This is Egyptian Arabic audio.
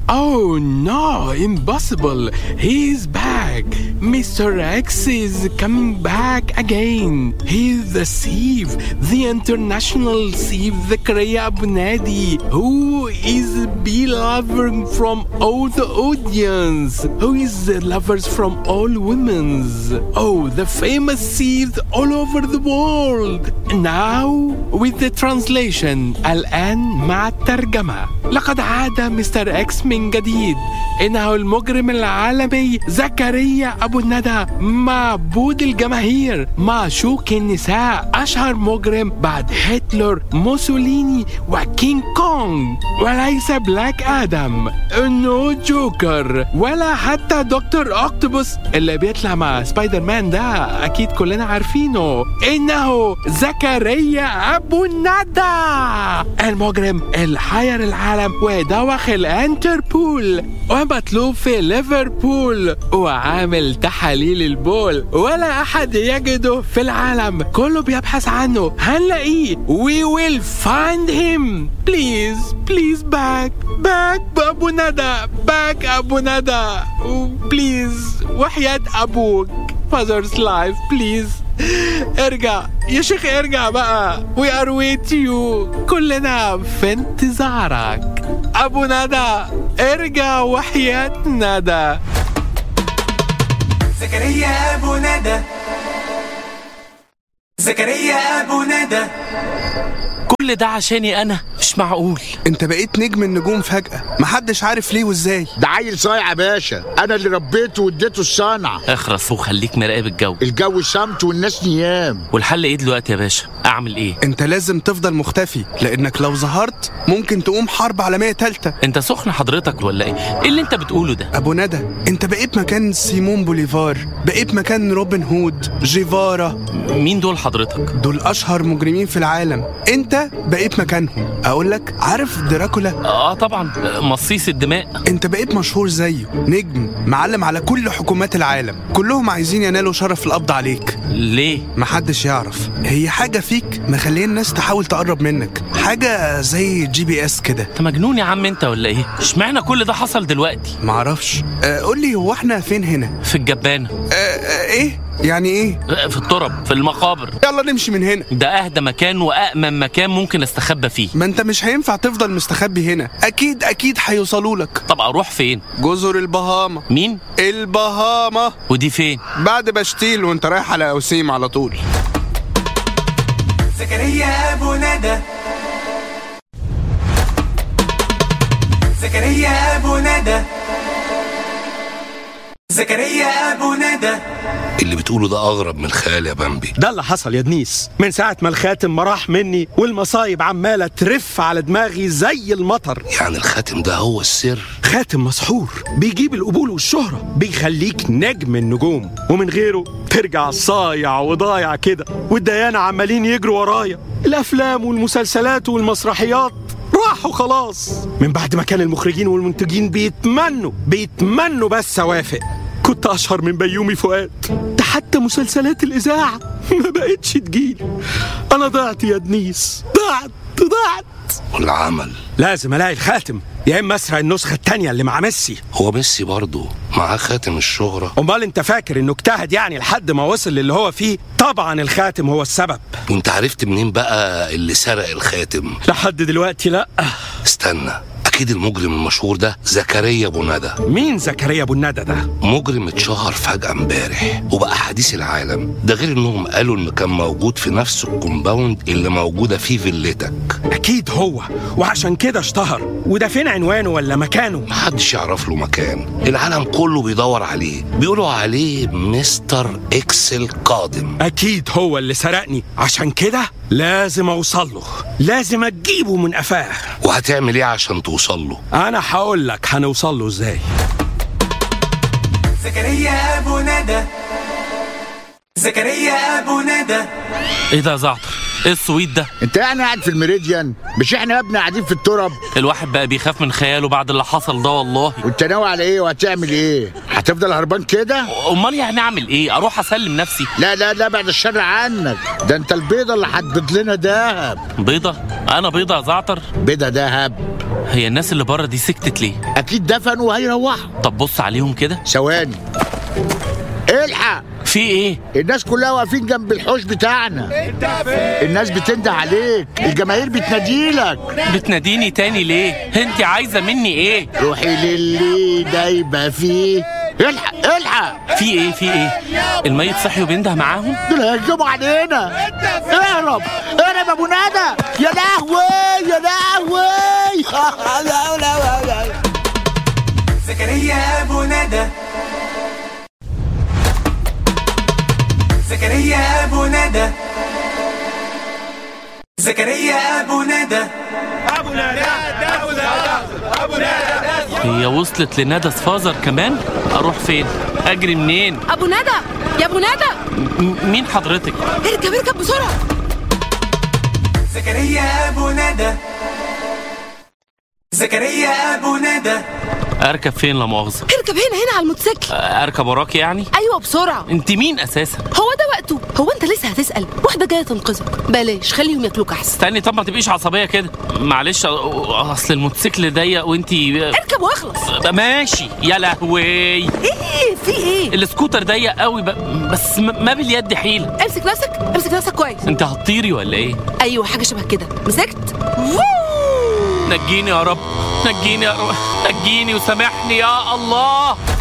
Oh no, impossible. He is back. Mr. X is coming back again. He is the thief, the international thief, the Kreya Abunadi, who is beloved from all the audience, who is the lovers from all women's. Oh, the famous thieves all over the world. Now, with the translation, الآن مع الترجمة. لقد عاد مستر إكس من جديد. إنه المجرم العالمي زكريا أبو الندى معبود الجماهير معشوق النساء أشهر مجرم بعد هتلر موسوليني وكينج كونغ وليس بلاك آدم نو جوكر ولا حتى دكتور أكتوبوس اللي بيطلع مع سبايدر مان ده أكيد كلنا عارفينه إنه زكريا أبو الندى المجرم اللي حير العالم ودوخ الانتربول ومطلوب في ليفربول وعامل تحاليل البول ولا أحد يجده في العالم كله بيبحث عنه هنلاقيه we will find him please please back back أبو ندى back أبو ندى please وحياة أبوك father's life please ارجع يا شيخ ارجع بقى we are with you كلنا في انتظارك ابو ندى ارجع وحياة ندى زكريا ابو ندى زكريا ابو ندى كل ده عشاني انا مش معقول انت بقيت نجم النجوم فجأة محدش عارف ليه وازاي ده عيل صايع يا باشا انا اللي ربيته واديته الصنعه اخرس وخليك مراقب الجو الجو صمت والناس نيام والحل ايه دلوقتي يا باشا اعمل ايه انت لازم تفضل مختفي لانك لو ظهرت ممكن تقوم حرب عالمية تالتة انت سخن حضرتك ولا ايه ايه اللي انت بتقوله ده ابو ندى انت بقيت مكان سيمون بوليفار بقيت مكان روبن هود جيفارا مين دول حضرتك دول اشهر مجرمين في العالم انت بقيت مكانهم اقول لك عارف دراكولا اه طبعا مصيص الدماء انت بقيت مشهور زيه نجم معلم على كل حكومات العالم كلهم عايزين ينالوا شرف القبض عليك ليه محدش يعرف هي حاجة فيك مخليه الناس تحاول تقرب منك حاجة زي جي بي اس كده انت مجنون يا عم انت ولا ايه اشمعنى كل ده حصل دلوقتي معرفش آه قول لي هو احنا فين هنا في الجبانه آه آه ايه يعني ايه آه، في الترب في المقابر يلا نمشي من هنا ده اهدى مكان وامن مكان ممكن استخبى فيه ما انت مش هينفع تفضل مستخبي هنا اكيد اكيد هيوصلوا لك طب اروح فين جزر البهاما مين البهاما ودي فين بعد بشتيل وانت رايح على اوسيم على طول زكريا ابو ندى زكريا ابو ندى زكريا ابو ندى اللي بتقوله ده اغرب من الخيال يا بامبي ده اللي حصل يا دنيس من ساعة ما الخاتم ما راح مني والمصايب عمالة ترف على دماغي زي المطر يعني الخاتم ده هو السر خاتم مسحور بيجيب القبول والشهرة بيخليك نجم النجوم ومن غيره ترجع صايع وضايع كده والديانة عمالين يجروا ورايا الأفلام والمسلسلات والمسرحيات راحوا خلاص من بعد ما كان المخرجين والمنتجين بيتمنوا بيتمنوا بس اوافق كنت اشهر من بيومي فؤاد ده حتى مسلسلات الاذاعه ما بقتش تجيلي انا ضعت يا دنيس ضعت ضعت والعمل لازم الاقي الخاتم يا اما اسرق النسخه التانية اللي مع ميسي هو ميسي برضه معاه خاتم الشهرة امال انت فاكر انه اجتهد يعني لحد ما وصل للي هو فيه طبعا الخاتم هو السبب وانت عرفت منين بقى اللي سرق الخاتم لحد دلوقتي لا استنى اكيد المجرم المشهور ده زكريا ابو ندى مين زكريا ابو الندى ده مجرم اتشهر فجأة امبارح وبقى حديث العالم ده غير انهم قالوا انه كان موجود في نفس الكومباوند اللي موجودة فيه فيلتك اكيد هو وعشان كده اشتهر وده فين عنوانه ولا مكانه محدش يعرف له مكان العالم كله بيدور عليه بيقولوا عليه مستر اكس القادم اكيد هو اللي سرقني عشان كده لازم اوصل له لازم اجيبه من قفاه وهتعمل ايه عشان توصل له انا هقول لك هنوصل له ازاي زكريا ابو ندى زكريا ابو ندى ايه ده يا زعتر ايه السويت ده انت يعني قاعد في الميريديان مش احنا يا ابني قاعدين في الترب الواحد بقى بيخاف من خياله بعد اللي حصل ده والله وانت ناوي على ايه وهتعمل ايه هتفضل هربان كده امال يعني اعمل ايه اروح اسلم نفسي لا لا لا بعد الشر عنك ده انت البيضه اللي هتبيض لنا دهب بيضه انا بيضه يا زعتر بيضه دهب هي الناس اللي بره دي سكتت ليه اكيد دفنوا وهيروحوا طب بص عليهم كده ثواني الحق في ايه الناس كلها واقفين جنب الحوش بتاعنا الناس بتنده عليك الجماهير بتناديلك بتناديني تاني ليه انت عايزه مني ايه روحي للي دايبه فيه الحق الحق في ايه في ايه الميت صحي وبينده معاهم دول هيهجموا علينا اهرب اهرب يا ابو ندى يا لهوي يا لهوي زكريا ابو ندى زكريا ابو ندى زكريا ابو ندى هي وصلت لندى فازر كمان اروح فين اجري منين ابو ندى يا ابو ندى م- مين حضرتك اركب اركب بسرعه زكريا ابو ندى زكريا ابو ندى اركب فين لا مؤاخذه اركب هنا هنا على الموتوسيكل اركب وراك يعني ايوه بسرعه انت مين اساسا هو ده وقته هو انت لسه هتسال واحده جايه تنقذك بلاش خليهم ياكلوك احسن استني طب ما تبقيش عصبيه كده معلش أ- اصل الموتوسيكل ضيق وانت اركب واخلص ماشي يا لهوي ايه في ايه السكوتر ضيق قوي ب... بس م- ما باليد حيله امسك نفسك امسك نفسك كويس انت هتطيري ولا ايه ايوه حاجه شبه كده مسكت ووو. نجيني يا رب نجيني يا رب نجيني وسامحني يا الله